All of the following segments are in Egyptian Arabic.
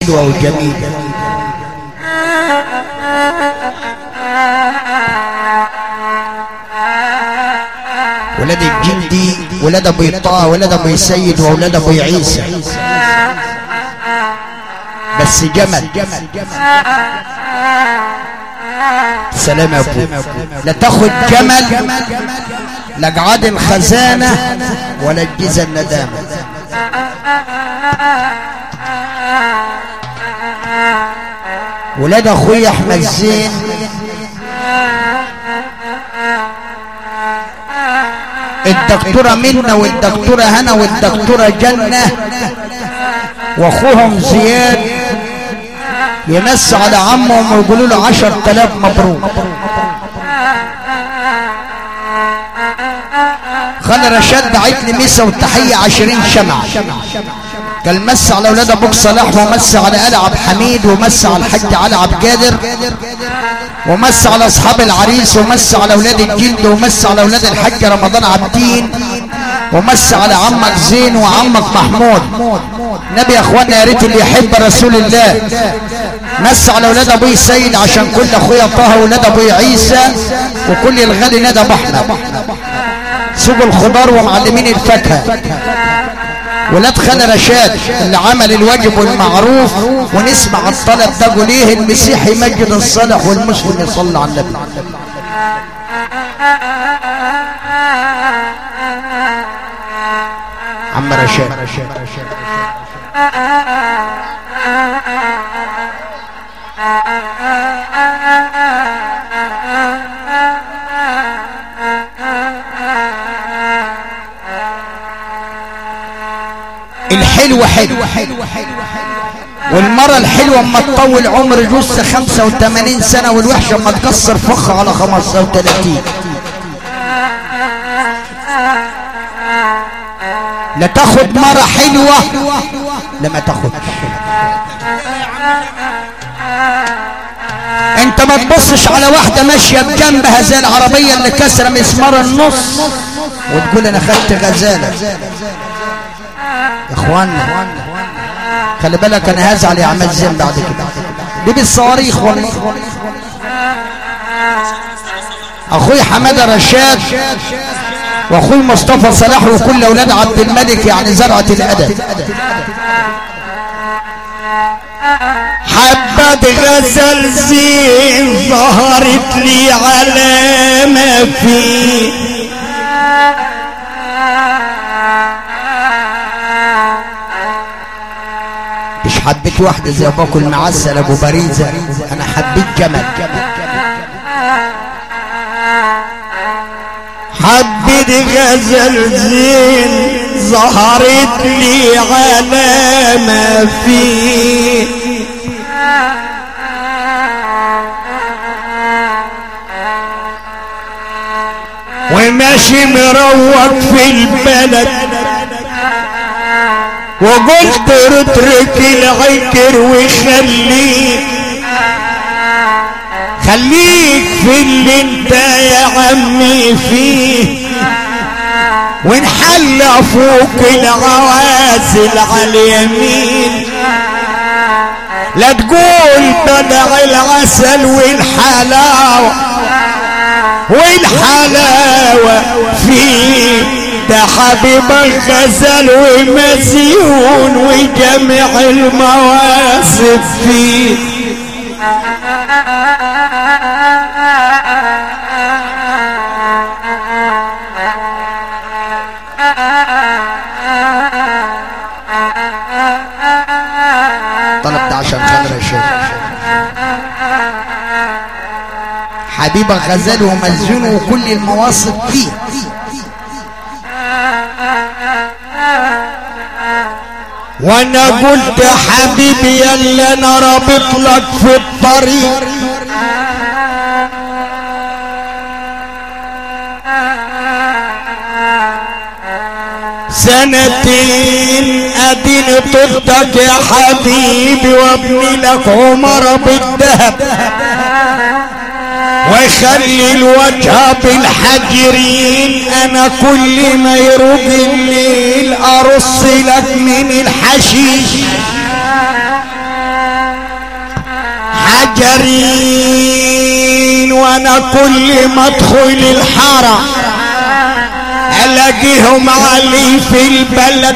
حلوة وجميلة ولاد الجندي ولاد ابو طه ولاد ابو سيد واولاد ابو عيسى بس جمل سلام يا ابو لا تاخد جمل لا جعاد الخزانة ولا الجيزة الندامة ولاد اخويا احمد زين الدكتورة منة والدكتورة هنا والدكتورة جنة واخوهم زياد يمس على عمهم ويقولوا له عشر تلاف مبروك خالد رشاد بعت لي ميسة والتحية عشرين شمعة كان مس على اولاد ابوك صلاح ومس على ال عبد حميد ومس على الحاج علي عبد قادر ومس على اصحاب العريس ومس على اولاد الجلد ومس على اولاد الحاج رمضان عبدين ومس على عمك زين وعمك محمود نبي يا اخوانا يا ريت اللي يحب رسول الله مس على اولاد ابوي سيد عشان كل اخويا طه واولاد ابوي عيسى وكل الغالي ندى ابو احمد سوق الخضار ومعلمين الفاكهه ولاد خال رشاد اللي عمل الواجب والمعروف ونسمع الطلب ده قول ايه المسيح يمجد الصالح والمسلم يصلي على النبي عم رشاد الحلو حلو والمرة الحلوة اما تطول عمر جوز 85 سنة والوحشة اما تكسر فخ على 35 لا تاخد مرة حلوة لما تاخدش انت ما تبصش على واحدة ماشية بجنبها زي العربية اللي كسر مسمار النص وتقول انا خدت غزالة يا اخوانا خلي بالك انا هزعل يا عماد زين بعد كده دي بالصواريخ والله اخوي حماده رشاد واخوي مصطفى صلاح وكل اولاد عبد الملك يعني زرعه الادب حبة غزل زين ظهرت لي علامة فيه مش حبيت واحدة زي باكل معسل ابو باريزة انا حبيت جمل حبة غزل زين ظهرت لي علامة فيه وماشي مروق في البلد وقلت اترك العكر وخليك خليك في اللي انت يا عمي فيه ونحل فوق العوازل على اليمين لا تقول بدع العسل والحلاوة والحلاوة فيه ده حبيبك غزل ومزيون وجميع المواصف فيه طلب ده عشان خاطر الشيخ حبيبة غزال ومزون وكل المواصف فيه وانا قلت يا حبيبي يلا انا رابط لك في الطريق سنتين ادين طفتك يا حبيبي وابني لك عمر بالذهب ويخلي الوجه بالحجرين انا كل ما يروق الليل ارص لك من الحشيش حجرين وانا كل ما ادخل الحارة الاقيهم علي في البلد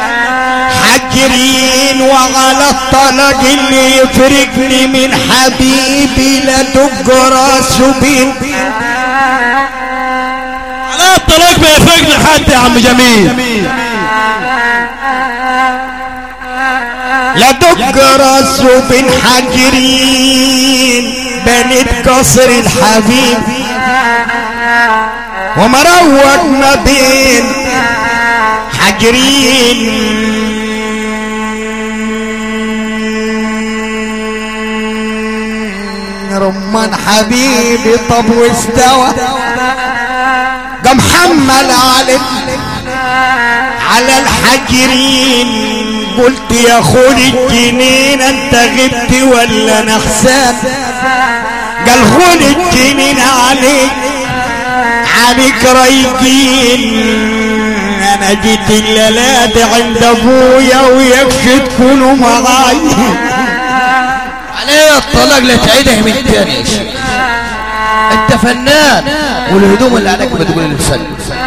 حجرين وعلى الطلاق اللي يفرقني من حبيبي لدق راسه بين على الطلاق ما يفرقني حد يا عم جميل لدق راسه بين حجرين بنت قصر الحبيب ومروج ما بين حجرين رمان حبيبي طب واستوى قام حمل على على الحجرين قلت يا خولي الجنين انت غبت ولا نحسان قال خولي الجنين عليك عليك رايقين انا جيت الليلات عند ابويا ويكفي تكونوا معاي عليه الطلاق لا تعيده من تاني يا شيخ انت فنان والهدوم اللي عليك بتقول الفن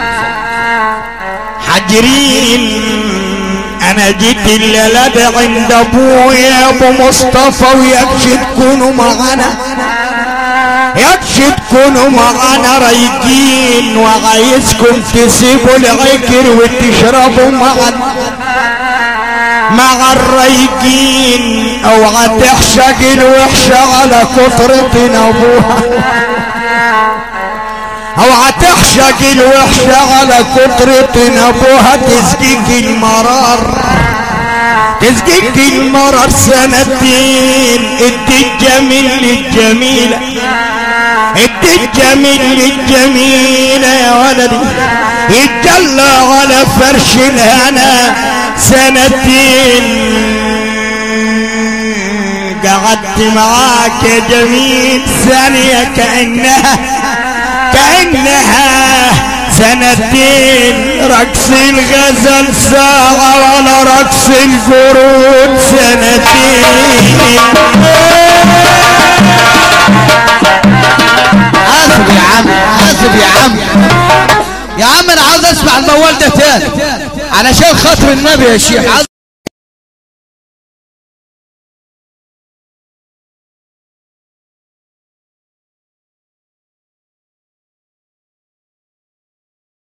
حجرين انا جيت الليلات عند ابويا ابو مصطفى ويكفي تكونوا معانا يكفي تكونوا معانا رايقين وعايزكم تسيبوا العكر وتشربوا معانا مع الرايقين اوعى تحشق الوحشة على كثرة ابوها اوعى تحشق الوحشة على كثرة ابوها تسقيك المرار تسقيك المرار سنتين ادي الجميل للجميلة ادي الجميل للجميلة يا ولدي يتجلى على فرش الهنا سنتين قعدت معاك يا جميل ثانية كأنها كأنها سنتين رقص الغزل ساعة ولا رقص القرود سنتين حاسب يا عم حاسب يا عم يا عم انا عاوز اسمع الموال ده تاني علشان خاطر النبي يا شيخ